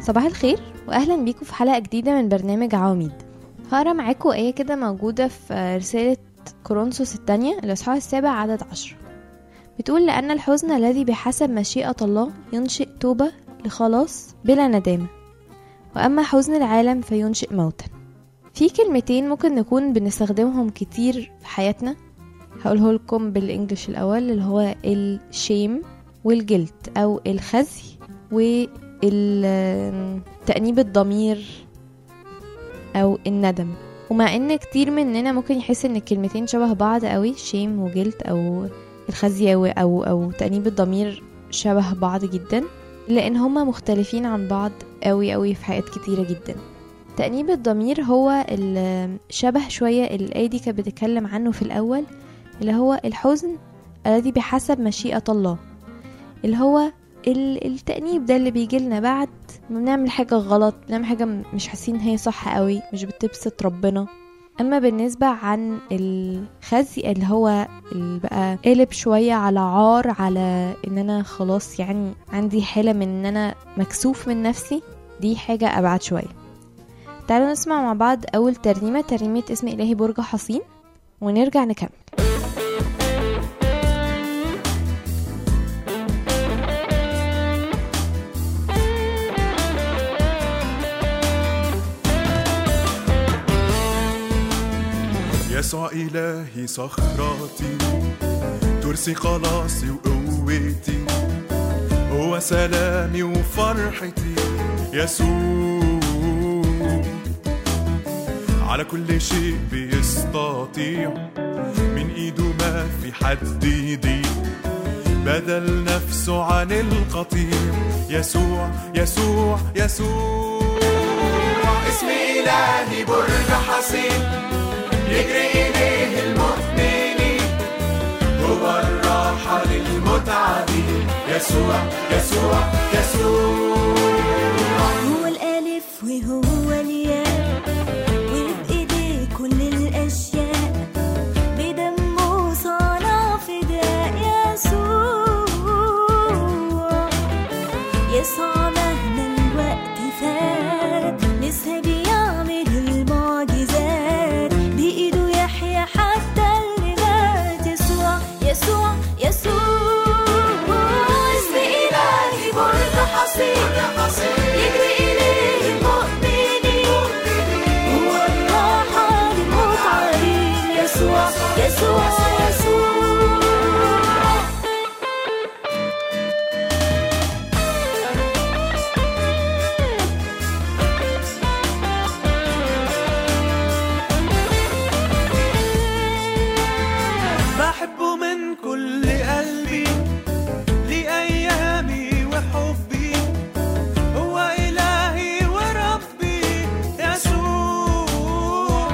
صباح الخير واهلا بيكم في حلقه جديده من برنامج عواميد هقرا معاكم ايه كده موجوده في رساله كورنثوس الثانيه الاصحاح السابع عدد عشرة بتقول لان الحزن الذي بحسب مشيئه الله ينشئ توبه لخلاص بلا ندامه واما حزن العالم فينشئ موتا في كلمتين ممكن نكون بنستخدمهم كتير في حياتنا هقوله لكم بالانجلش الاول اللي هو الشيم والجلد او الخزي والتأنيب الضمير او الندم ومع ان كتير مننا ممكن يحس ان الكلمتين شبه بعض قوي شيم وجلد او الخزي او او, أو تأنيب الضمير شبه بعض جدا لان هما مختلفين عن بعض قوي قوي في حاجات كتيرة جدا تأنيب الضمير هو الشبه شوية الآية دي كانت بتتكلم عنه في الأول اللي هو الحزن الذي بحسب مشيئة الله اللي هو التأنيب ده اللي بيجيلنا بعد ما بنعمل حاجة غلط بنعمل حاجة مش حاسين هي صح قوي مش بتبسط ربنا أما بالنسبة عن الخزي اللي هو اللي بقى قلب شوية على عار على إن أنا خلاص يعني عندي حالة من إن أنا مكسوف من نفسي دي حاجة أبعد شوية تعالوا نسمع مع بعض أول ترنيمة ترنيمة اسم إلهي برج حصين ونرجع نكمل يسوع إلهي صخرتي ترسي خلاصي وقوتي هو سلامي وفرحتي يسوع على كل شيء بيستطيع من ايده ما في حد يضيق بدل نفسه عن القطيع يسوع يسوع يسوع اسم إلهي برج حصين يجري إليه المؤمنين هو الراحة للمتعبين يسوع يسوع يسوع هو الألف وهو الياء وبإيديه كل الأشياء بدمه صنع فداء يسوع يسوع مهما الوقت فات لسه بيعمل المعجزات بإيده يحيى حتى اللي مات يسوع يسوع يسوع اسم إلهي برج حصين يجري إليه المؤمنين هو الراحة للمتعبين يسوع يسوع يسوع بحبه من كل قلبي لأيامي وحبي هو إلهي وربي يسوع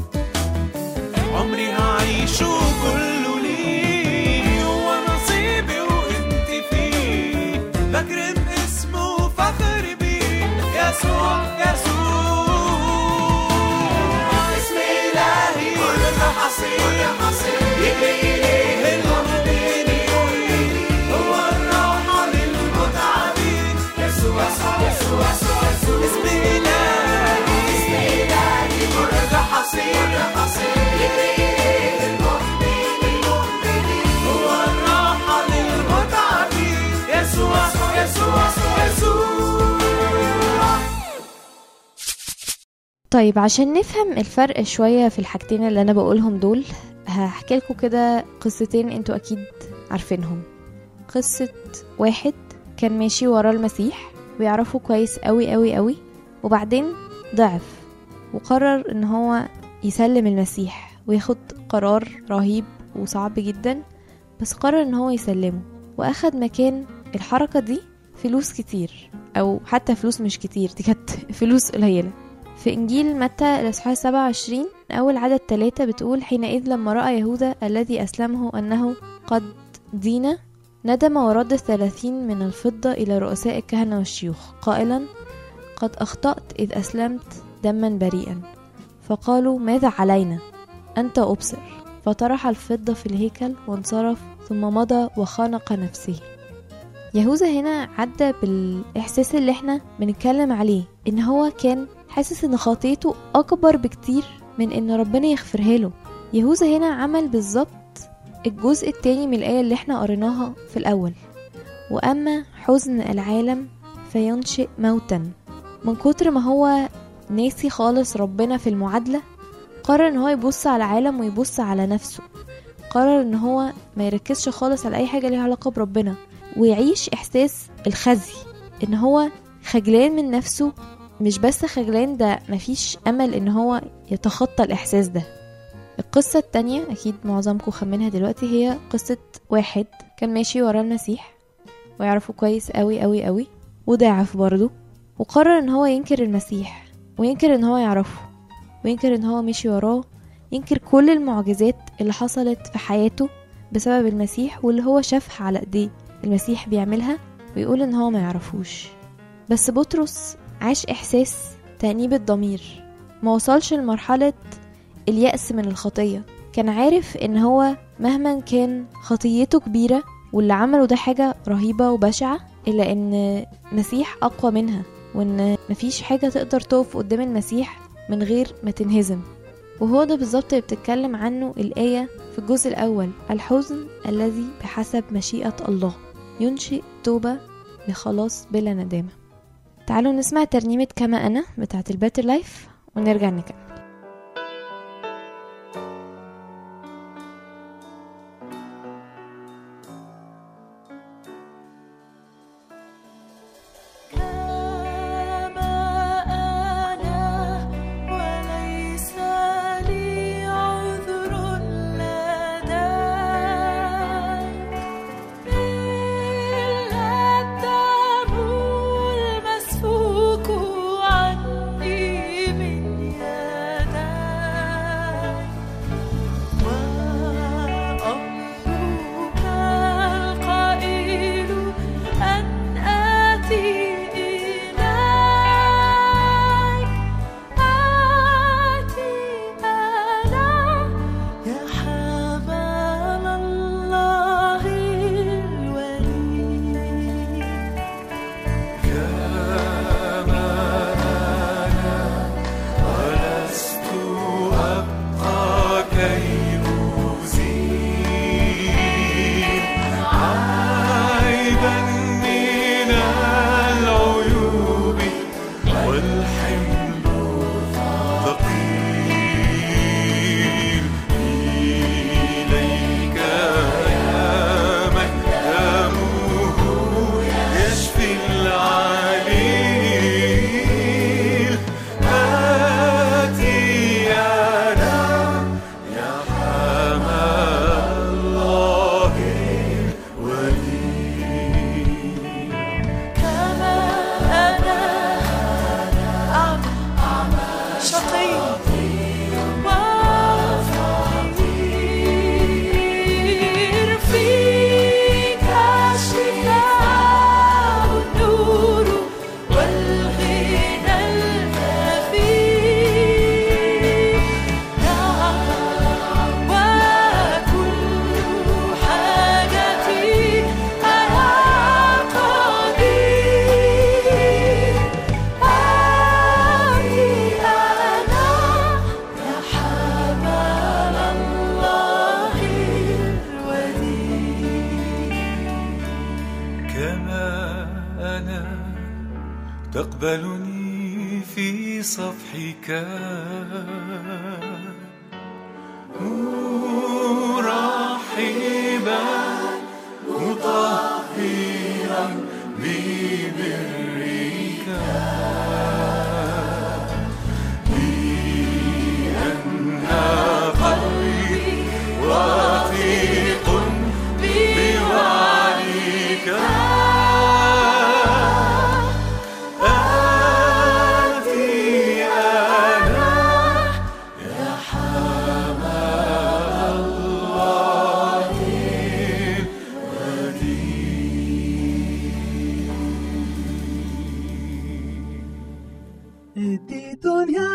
عمري هعيشه كله ليه هو نصيبي وانت فيه بكرم اسمه وفخر بيه يسوع يسوع اسم إلهي كل حصين يجري إليه المؤمنين هو الراحة للمتعبين يسوع يسوع يسوع يسوع اسم إلهي اسم إلهي برج حصين يجري إليه المؤمنين هو الراحة للمتعبين يسوع يسوع يسوع طيب عشان نفهم الفرق شوية في الحاجتين اللي أنا بقولهم دول هحكي لكم كده قصتين انتوا أكيد عارفينهم قصة واحد كان ماشي ورا المسيح ويعرفه كويس قوي قوي قوي وبعدين ضعف وقرر ان هو يسلم المسيح وياخد قرار رهيب وصعب جدا بس قرر ان هو يسلمه واخد مكان الحركة دي فلوس كتير او حتى فلوس مش كتير دي كانت فلوس قليلة في إنجيل متى الإصحاح 27 أول عدد ثلاثة بتقول حينئذ لما رأى يهوذا الذي أسلمه أنه قد دين ندم ورد الثلاثين من الفضة إلى رؤساء الكهنة والشيوخ قائلا قد أخطأت إذ أسلمت دما بريئا فقالوا ماذا علينا أنت أبصر فطرح الفضة في الهيكل وانصرف ثم مضى وخانق نفسه يهوذا هنا عدى بالإحساس اللي احنا بنتكلم عليه إن هو كان حاسس إن خطيته أكبر بكتير من إن ربنا يغفرها له يهوذا هنا عمل بالظبط الجزء التاني من الآية اللي احنا قريناها في الأول وأما حزن العالم فينشئ موتا من كتر ما هو ناسي خالص ربنا في المعادلة قرر ان هو يبص على العالم ويبص على نفسه قرر ان هو ما يركزش خالص على اي حاجة ليها علاقة بربنا ويعيش احساس الخزي ان هو خجلان من نفسه مش بس خجلان ده مفيش امل ان هو يتخطى الاحساس ده القصة التانية أكيد معظمكم خمنها دلوقتي هي قصة واحد كان ماشي ورا المسيح ويعرفه كويس قوي قوي قوي وضعف برضه وقرر ان هو ينكر المسيح وينكر ان هو يعرفه وينكر ان هو مشي وراه ينكر كل المعجزات اللي حصلت في حياته بسبب المسيح واللي هو شافها على ايديه المسيح بيعملها ويقول ان هو ما يعرفوش بس بطرس عاش احساس تأنيب الضمير ما وصلش لمرحلة اليأس من الخطية كان عارف ان هو مهما كان خطيته كبيرة واللي عمله ده حاجة رهيبة وبشعة إلا ان مسيح أقوى منها وان مفيش حاجة تقدر تقف قدام المسيح من غير ما تنهزم وهو ده بالظبط اللي بتتكلم عنه الآية في الجزء الأول الحزن الذي بحسب مشيئة الله ينشئ توبة لخلاص بلا ندامة تعالوا نسمع ترنيمة كما أنا بتاعت الباتر لايف ونرجع نكمل كما أنا وليس لي عذر لديك إلا الدم المسفوك عني من يديك وأمرك القائل أن آتي إليك آتي أنا يا حمل الله الولي ولست أبقى كي أزيل عيبا من العيوب والحمل ثقيل إليك يا من دمه يشفي العليل آتي أنا يا حمى الله الولي كما أنا أعمى شقي وفقير فيك الشفاء النور والغنى الكفيل نعم وكل حاجتي أنا قدير آتي أنا يا حمل الله الوديع كما أنا تقبلني في صفحك مرحبا مطهرا ببرك لأن قلبي وثيق بوعدك آتي أنا يا حمى الله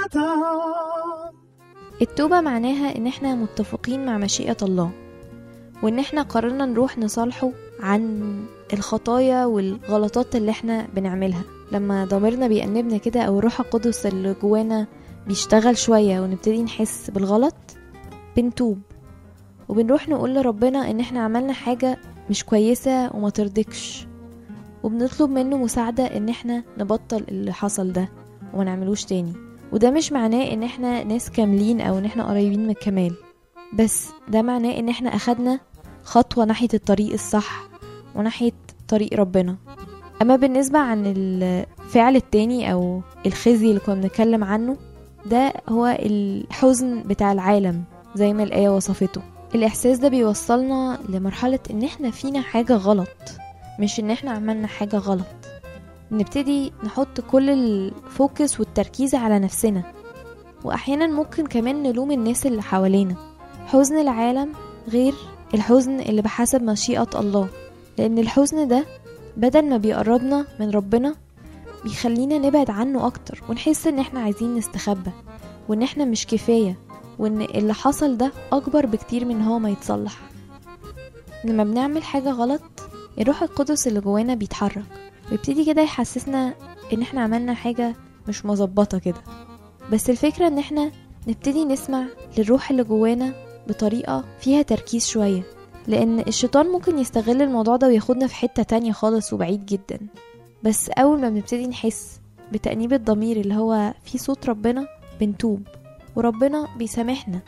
التوبة معناها ان احنا متفقين مع مشيئة الله وان احنا قررنا نروح نصالحه عن الخطايا والغلطات اللي احنا بنعملها لما ضميرنا بيأنبنا كده او الروح القدس اللي جوانا بيشتغل شوية ونبتدي نحس بالغلط بنتوب وبنروح نقول لربنا ان احنا عملنا حاجة مش كويسة وما ترضكش وبنطلب منه مساعدة ان احنا نبطل اللي حصل ده وما نعملوش تاني وده مش معناه ان احنا ناس كاملين او ان احنا قريبين من الكمال بس ده معناه ان احنا اخدنا خطوة ناحية الطريق الصح وناحية طريق ربنا اما بالنسبة عن الفعل التاني او الخزي اللي كنا بنتكلم عنه ده هو الحزن بتاع العالم زي ما الآية وصفته الإحساس ده بيوصلنا لمرحلة إن إحنا فينا حاجة غلط مش إن إحنا عملنا حاجة غلط نبتدي نحط كل الفوكس والتركيز على نفسنا وأحيانا ممكن كمان نلوم الناس اللي حوالينا حزن العالم غير الحزن اللي بحسب مشيئة الله لأن الحزن ده بدل ما بيقربنا من ربنا بيخلينا نبعد عنه أكتر ونحس إن إحنا عايزين نستخبى وإن إحنا مش كفاية وإن اللي حصل ده أكبر بكتير من هو ما يتصلح لما بنعمل حاجة غلط الروح القدس اللي جوانا بيتحرك ويبتدي كده يحسسنا إن إحنا عملنا حاجة مش مظبطة كده بس الفكرة إن إحنا نبتدي نسمع للروح اللي جوانا بطريقة فيها تركيز شوية لأن الشيطان ممكن يستغل الموضوع ده وياخدنا في حتة تانية خالص وبعيد جدا بس أول ما بنبتدي نحس بتأنيب الضمير اللي هو في صوت ربنا بنتوب وربنا بيسامحنا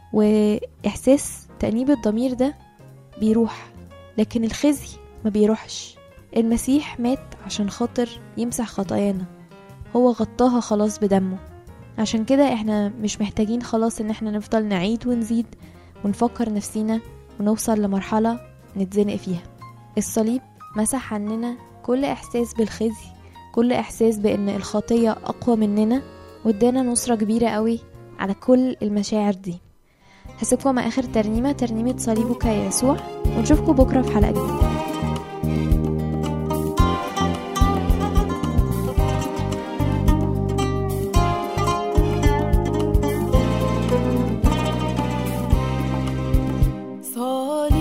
وإحساس تأنيب الضمير ده بيروح لكن الخزي ما بيروحش المسيح مات عشان خاطر يمسح خطايانا هو غطاها خلاص بدمه عشان كده احنا مش محتاجين خلاص ان احنا نفضل نعيد ونزيد ونفكر نفسينا ونوصل لمرحلة نتزنق فيها الصليب مسح عننا كل احساس بالخزي كل احساس بان الخطية اقوى مننا وادانا نصرة كبيرة قوي على كل المشاعر دي هسيبكم مع اخر ترنيمة ترنيمة صليبك يا يسوع ونشوفكم بكرة في حلقة جديدة صليبك